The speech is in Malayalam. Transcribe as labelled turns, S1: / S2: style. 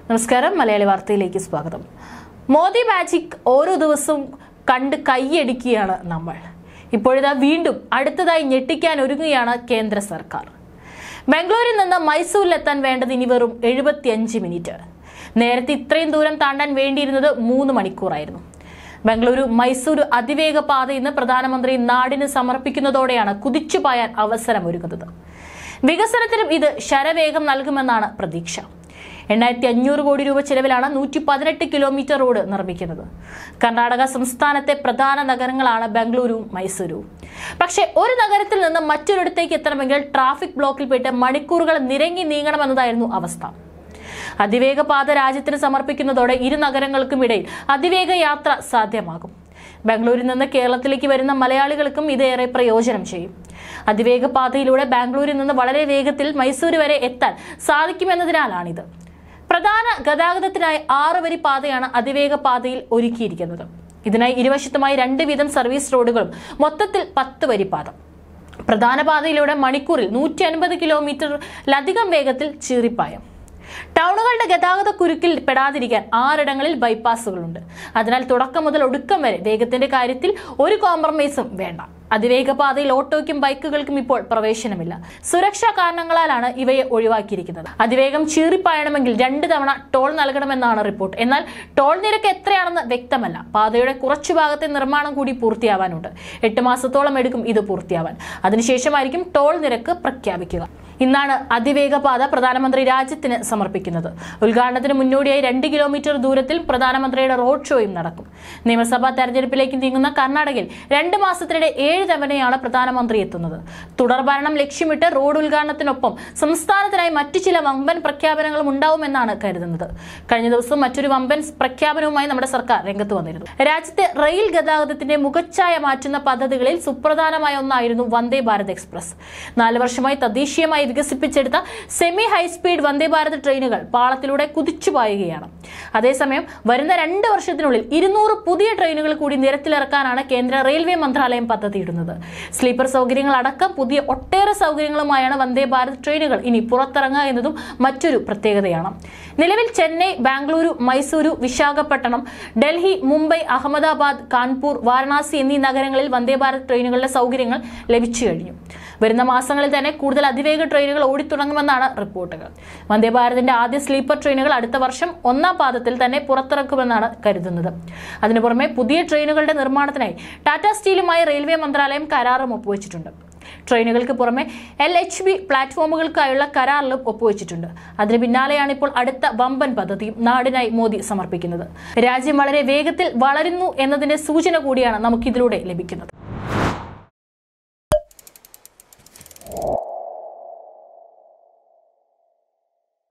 S1: നമസ്കാരം മലയാളി വാർത്തയിലേക്ക് സ്വാഗതം മോദി മാജിക് ഓരോ ദിവസവും കണ്ട് കൈയടിക്കുകയാണ് നമ്മൾ ഇപ്പോഴിതാ വീണ്ടും അടുത്തതായി ഞെട്ടിക്കാൻ ഒരുങ്ങുകയാണ് കേന്ദ്ര സർക്കാർ ബാംഗ്ലൂരിൽ നിന്ന് മൈസൂരിലെത്താൻ വേണ്ടത് ഇനി വെറും എഴുപത്തിയഞ്ച് മിനിറ്റ് നേരത്തെ ഇത്രയും ദൂരം താണ്ടാൻ വേണ്ടിയിരുന്നത് മൂന്ന് മണിക്കൂറായിരുന്നു ബംഗളൂരു മൈസൂരു അതിവേഗ പാത ഇന്ന് പ്രധാനമന്ത്രി നാടിന് സമർപ്പിക്കുന്നതോടെയാണ് കുതിച്ചുപായാൻ അവസരമൊരുങ്ങുന്നത് വികസനത്തിനും ഇത് ശരവേഗം നൽകുമെന്നാണ് പ്രതീക്ഷ എണ്ണായിരത്തി അഞ്ഞൂറ് കോടി രൂപ ചെലവിലാണ് നൂറ്റി പതിനെട്ട് കിലോമീറ്റർ റോഡ് നിർമ്മിക്കുന്നത് കർണാടക സംസ്ഥാനത്തെ പ്രധാന നഗരങ്ങളാണ് ബംഗളൂരുവും മൈസൂരുവും പക്ഷേ ഒരു നഗരത്തിൽ നിന്ന് മറ്റൊരിടത്തേക്ക് എത്തണമെങ്കിൽ ട്രാഫിക് ബ്ലോക്കിൽപ്പെട്ട് മണിക്കൂറുകൾ നിരങ്ങി നീങ്ങണമെന്നതായിരുന്നു അവസ്ഥ അതിവേഗ പാത രാജ്യത്തിന് സമർപ്പിക്കുന്നതോടെ ഇരു നഗരങ്ങൾക്കും ഇടയിൽ അതിവേഗ യാത്ര സാധ്യമാകും ബാംഗ്ലൂരിൽ നിന്ന് കേരളത്തിലേക്ക് വരുന്ന മലയാളികൾക്കും ഇതേറെ പ്രയോജനം ചെയ്യും അതിവേഗ പാതയിലൂടെ ബാംഗ്ലൂരിൽ നിന്ന് വളരെ വേഗത്തിൽ മൈസൂർ വരെ എത്താൻ സാധിക്കുമെന്നതിനാലാണിത് പ്രധാന ഗതാഗതത്തിനായി ആറ് വരി പാതയാണ് അതിവേഗ പാതയിൽ ഒരുക്കിയിരിക്കുന്നത് ഇതിനായി ഇരുവശത്തുമായി രണ്ട് വീതം സർവീസ് റോഡുകളും മൊത്തത്തിൽ പത്ത് വരി പാത പ്രധാന പാതയിലൂടെ മണിക്കൂറിൽ നൂറ്റി അൻപത് കിലോമീറ്ററിലധികം വേഗത്തിൽ ചീറിപ്പായം ടൗണുകളുടെ ഗതാഗത കുരുക്കിൽ പെടാതിരിക്കാൻ ആറിടങ്ങളിൽ ബൈപ്പാസുകളുണ്ട് അതിനാൽ തുടക്കം മുതൽ ഒടുക്കം വരെ വേഗത്തിന്റെ കാര്യത്തിൽ ഒരു കോംപ്രമൈസും വേണ്ട അതിവേഗ പാതയിൽ ഓട്ടോയ്ക്കും ബൈക്കുകൾക്കും ഇപ്പോൾ പ്രവേശനമില്ല സുരക്ഷാ കാരണങ്ങളാലാണ് ഇവയെ ഒഴിവാക്കിയിരിക്കുന്നത് അതിവേഗം ചീറിപ്പായണമെങ്കിൽ രണ്ട് തവണ ടോൾ നൽകണമെന്നാണ് റിപ്പോർട്ട് എന്നാൽ ടോൾ നിരക്ക് എത്രയാണെന്ന് വ്യക്തമല്ല പാതയുടെ കുറച്ചു ഭാഗത്തെ നിർമ്മാണം കൂടി പൂർത്തിയാവാനുണ്ട് എട്ട് മാസത്തോളം എടുക്കും ഇത് പൂർത്തിയാവാൻ അതിനുശേഷമായിരിക്കും ടോൾ നിരക്ക് പ്രഖ്യാപിക്കുക ഇന്നാണ് അതിവേഗ പാത പ്രധാനമന്ത്രി രാജ്യത്തിന് സമർപ്പിക്കുന്നത് ഉദ്ഘാടനത്തിന് മുന്നോടിയായി രണ്ട് കിലോമീറ്റർ ദൂരത്തിൽ പ്രധാനമന്ത്രിയുടെ റോഡ് ഷോയും നടക്കും നിയമസഭാ തെരഞ്ഞെടുപ്പിലേക്ക് നീങ്ങുന്ന കർണാടകയിൽ രണ്ട് മാസത്തിനിടെ ഏഴ് തവണയാണ് പ്രധാനമന്ത്രി എത്തുന്നത് തുടർഭരണം ലക്ഷ്യമിട്ട് റോഡ് ഉദ്ഘാടനത്തിനൊപ്പം സംസ്ഥാനത്തിനായി മറ്റു ചില വമ്പൻ പ്രഖ്യാപനങ്ങളും ഉണ്ടാവുമെന്നാണ് കരുതുന്നത് കഴിഞ്ഞ ദിവസം മറ്റൊരു വമ്പൻ പ്രഖ്യാപനവുമായി നമ്മുടെ സർക്കാർ രംഗത്ത് വന്നിരുന്നു രാജ്യത്തെ റെയിൽ ഗതാഗതത്തിന്റെ മുഖച്ഛായ മാറ്റുന്ന പദ്ധതികളിൽ സുപ്രധാനമായ ഒന്നായിരുന്നു വന്ദേ ഭാരത് എക്സ്പ്രസ് നാല് വർഷമായി തദ്ദേശീയമായി വികസിപ്പിച്ചെടുത്ത സെമി ഹൈസ്പീഡ് വന്ദേ ഭാരത് ട്രെയിനുകൾ പാളത്തിലൂടെ കുതിച്ചു പായുകയാണ് അതേസമയം വരുന്ന രണ്ട് വർഷത്തിനുള്ളിൽ ഇരുന്നൂറ് പുതിയ ട്രെയിനുകൾ കൂടി നിരത്തിലിറക്കാനാണ് കേന്ദ്ര റെയിൽവേ മന്ത്രാലയം പദ്ധതിയിടുന്നത് സ്ലീപ്പർ സൗകര്യങ്ങൾ അടക്കം പുതിയ ഒട്ടേറെ സൗകര്യങ്ങളുമായാണ് വന്ദേ ഭാരത് ട്രെയിനുകൾ ഇനി പുറത്തിറങ്ങുക എന്നതും മറ്റൊരു പ്രത്യേകതയാണ് നിലവിൽ ചെന്നൈ ബാംഗ്ലൂരു മൈസൂരു വിശാഖപട്ടണം ഡൽഹി മുംബൈ അഹമ്മദാബാദ് കാൺപൂർ വാരണാസി എന്നീ നഗരങ്ങളിൽ വന്ദേ ഭാരത് ട്രെയിനുകളുടെ സൗകര്യങ്ങൾ ലഭിച്ചു കഴിഞ്ഞു വരുന്ന മാസങ്ങളിൽ തന്നെ കൂടുതൽ അതിവേഗ ട്രെയിനുകൾ ഓടിത്തുടങ്ങുമെന്നാണ് റിപ്പോർട്ടുകൾ വന്ദേ ഭാരതിന്റെ ആദ്യ സ്ലീപ്പർ ട്രെയിനുകൾ അടുത്ത വർഷം ഒന്നാം പാദത്തിൽ തന്നെ പുറത്തിറക്കുമെന്നാണ് കരുതുന്നത് അതിനു പുറമെ പുതിയ ട്രെയിനുകളുടെ നിർമ്മാണത്തിനായി ടാറ്റ സ്റ്റീലുമായി റെയിൽവേ മന്ത്രാലയം കരാറും ഒപ്പുവെച്ചിട്ടുണ്ട് ട്രെയിനുകൾക്ക് പുറമെ എൽ എച്ച് ബി പ്ലാറ്റ്ഫോമുകൾക്കായുള്ള കരാറിലും ഒപ്പുവെച്ചിട്ടുണ്ട് അതിന് പിന്നാലെയാണ് ഇപ്പോൾ അടുത്ത വമ്പൻ പദ്ധതിയും നാടിനായി മോദി സമർപ്പിക്കുന്നത് രാജ്യം വളരെ വേഗത്തിൽ വളരുന്നു എന്നതിന്റെ സൂചന കൂടിയാണ് നമുക്കിതിലൂടെ ലഭിക്കുന്നത്